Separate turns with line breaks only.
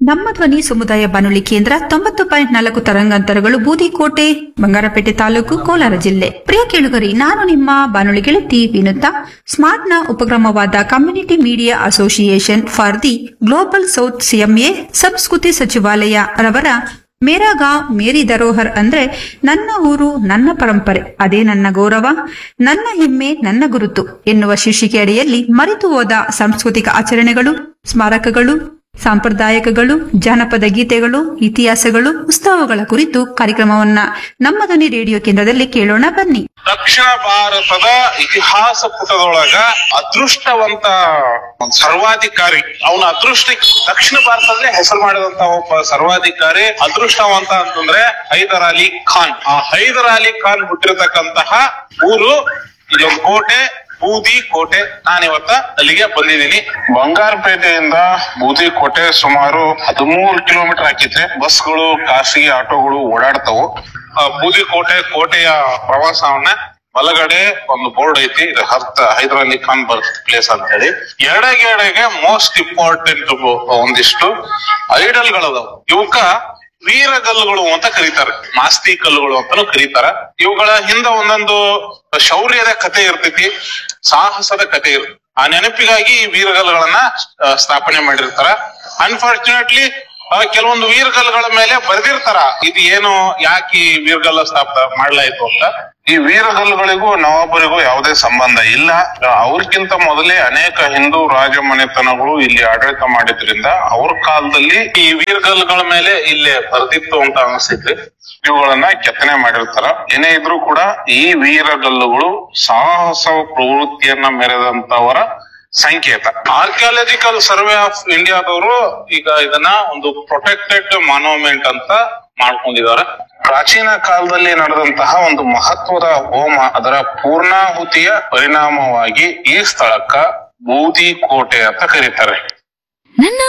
ನಮ್ಮ ಧ್ವನಿ ಸಮುದಾಯ ಬಾನುಲಿ ಕೇಂದ್ರ ತೊಂಬತ್ತು ಪಾಯಿಂಟ್ ನಾಲ್ಕು ತರಂಗಾಂತರಗಳು ಬೂದಿಕೋಟೆ ಬಂಗಾರಪೇಟೆ ತಾಲೂಕು ಕೋಲಾರ ಜಿಲ್ಲೆ ಪ್ರಿಯ ಕೇಳುಗರಿ ನಾನು ನಿಮ್ಮ ಬಾನುಲಿ ಗೆಳತಿ ವಿನುತಾ ಸ್ಮಾರ್ಟ್ನ ಉಪಕ್ರಮವಾದ community media association for the global south CMA ಸಂಸ್ಕೃತಿ ಸಚಿವಾಲಯ ರವರ ಮೇರಾ ಗಾಂವ್ ಮೇರಿ ಧರೋಹರ್ ಅಂದ್ರೆ ನನ್ನ ಊರು ನನ್ನ ಪರಂಪರೆ ಅದೇ ನನ್ನ ಗೌರವ ನನ್ನ ಹೆಮ್ಮೆ ನನ್ನ ಗುರುತು ಎನ್ನುವ ಶೀರ್ಷಿಕೆ ಅಡಿಯಲ್ಲಿ ಮರೆತು ಹೋದ ಸಾಂಸ್ಕೃತಿಕ ಆಚರಣೆಗಳು ಸ್ಮಾರಕಗಳು ಸಾಂಪ್ರದಾಯಿಕಗಳು ಜಾನಪದ ಗೀತೆಗಳು ಇತಿಹಾಸಗಳು ಉತ್ಸವಗಳ ಕುರಿತು ಕಾರ್ಯಕ್ರಮವನ್ನ ನಮ್ಮ ಧ್ವನಿ ರೇಡಿಯೋ ಕೇಂದ್ರದಲ್ಲಿ ಕೇಳೋಣ ಬನ್ನಿ
ದಕ್ಷಿಣ ಭಾರತದ ಇತಿಹಾಸ ಪುಟದೊಳಗ ಅದೃಷ್ಟವಂತ ಒಂದ್ ಸರ್ವಾಧಿಕಾರಿ ಅವನ ಅದೃಷ್ಟ ದಕ್ಷಿಣ ಭಾರತದಲ್ಲೇ ಹೆಸರು ಮಾಡಿದಂತ ಒಬ್ಬ ಸರ್ವಾಧಿಕಾರಿ ಅದೃಷ್ಟವಂತ ಅಂತಂದ್ರೆ ಹೈದರ್ ಅಲಿ ಖಾನ್ ಆ ಹೈದರ್ ಅಲಿ ಖಾನ್ ಹುಟ್ಟಿರತಕ್ಕಂತಹ ಊರು ಇಲ್ಲೊಂದು ಕೋಟೆ ಬೂದಿ ಕೋಟೆ ನಾನಿವತ್ತ ಅಲ್ಲಿಗೆ ಬಂದಿದ್ದೀನಿ ಬಂಗಾರಪೇಟೆಯಿಂದ ಬೂದಿ ಕೋಟೆ ಸುಮಾರು ಹದಿಮೂರು ಕಿಲೋಮೀಟರ್ ಹಾಕಿದ್ರೆ ಬಸ್ಗಳು ಖಾಸಗಿ ಆಟೋಗಳು ಓಡಾಡ್ತಾವು ಆ, ಬೂದಿ ಕೋಟೆ ಕೋಟೆಯ ಪ್ರವಾಸವನ್ನ ಬಲಗಡೆ ಒಂದು ಬೋರ್ಡ್ ಐತಿ ಇದು ಹರ್ತ ಹೈದರ್ ಅಲಿ ಖಾನ್ ಬರ್ತ್ ಪ್ಲೇಸ್ ಅಂತ ಹೇಳಿ ಎಡಗೆಡೆಗೆ ಮೋಸ್ಟ್ ಇಂಪಾರ್ಟೆಂಟ್ ಒಂದಿಷ್ಟು ಐಡಲ್ ಗಳದಾವು ಇವಕ್ಕ ವೀರಗಲ್ಲುಗಳು ಅಂತ ಕರೀತಾರೆ ಮಾಸ್ತಿ ಕಲ್ಲುಗಳು ಅಂತಾನು ಕರೀತಾರ ಇವುಗಳ ಹಿಂದ ಒಂದೊಂದು ಶೌರ್ಯದ ಕತೆ ಇರ್ತೈತಿ ಸಾಹಸದ ಕತೆ ಇರ್ತೈತಿ ಆ ನೆನಪಿಗಾಗಿ ಈ ವೀರಗಲ್ಲುಗಳನ್ನ ಆ, ಸ್ಥಾಪನೆ ಮಾಡಿರ್ತಾರ ಅನ್ಫಾರ್ಚುನೇಟ್ಲಿ ಕೆಲವೊಂದು ವೀರಗಲ್ಲುಗಳ ಮೇಲೆ ಬರೆದಿರ್ತಾರ ಇದು ಏನು ಯಾಕೆ ಈ ವೀರಗಲ್ಲ ಸ್ಥಾಪನೆ ಮಾಡ್ಲಾಯ್ತು ಅಂತ ಈ ವೀರಗಲ್ಲುಗಳಿಗೂ ನವಾಬರಿಗೂ ಯಾವುದೇ ಸಂಬಂಧ ಇಲ್ಲ ಅವ್ರಿಗಿಂತ ಮೊದಲೇ ಅನೇಕ ಹಿಂದೂ ರಾಜಮನೆತನಗಳು ಇಲ್ಲಿ ಆಡಳಿತ ಮಾಡಿದ್ರಿಂದ ಅವ್ರ ಕಾಲದಲ್ಲಿ ಈ ವೀರಗಲ್ಲುಗಳ ಮೇಲೆ ಇಲ್ಲೇ ಬರ್ದಿತ್ತು ಅಂತ ಅನಿಸ್ತೈತಿ ಇವುಗಳನ್ನ ಕೆತ್ತನೆ ಮಾಡಿರ್ತಾರ ಏನೇ ಇದ್ರೂ ಕೂಡ ಈ ವೀರಗಲ್ಲುಗಳು ಸಾಹಸ ಪ್ರವೃತ್ತಿಯನ್ನ ಮೆರೆದಂತವರ ಸಂಕೇತ ಆರ್ಕಿಯಾಲಜಿಕಲ್ ಸರ್ವೆ ಆಫ್ ಇಂಡಿಯಾದವರು ಈಗ ಇದನ್ನ ಒಂದು ಪ್ರೊಟೆಕ್ಟೆಡ್ ಮಾನ್ಯುಮೆಂಟ್ ಅಂತ ಮಾಡ್ಕೊಂಡಿದ್ದಾರೆ ಪ್ರಾಚೀನ ಕಾಲದಲ್ಲಿ ನಡೆದಂತಹ ಒಂದು ಮಹತ್ವದ ಹೋಮ ಅದರ ಪೂರ್ಣಾಹುತಿಯ ಪರಿಣಾಮವಾಗಿ ಈ ಸ್ಥಳಕ್ಕ ಬೂದಿ ಕೋಟೆ ಅಂತ ಕರೀತಾರೆ
ನನ್ನ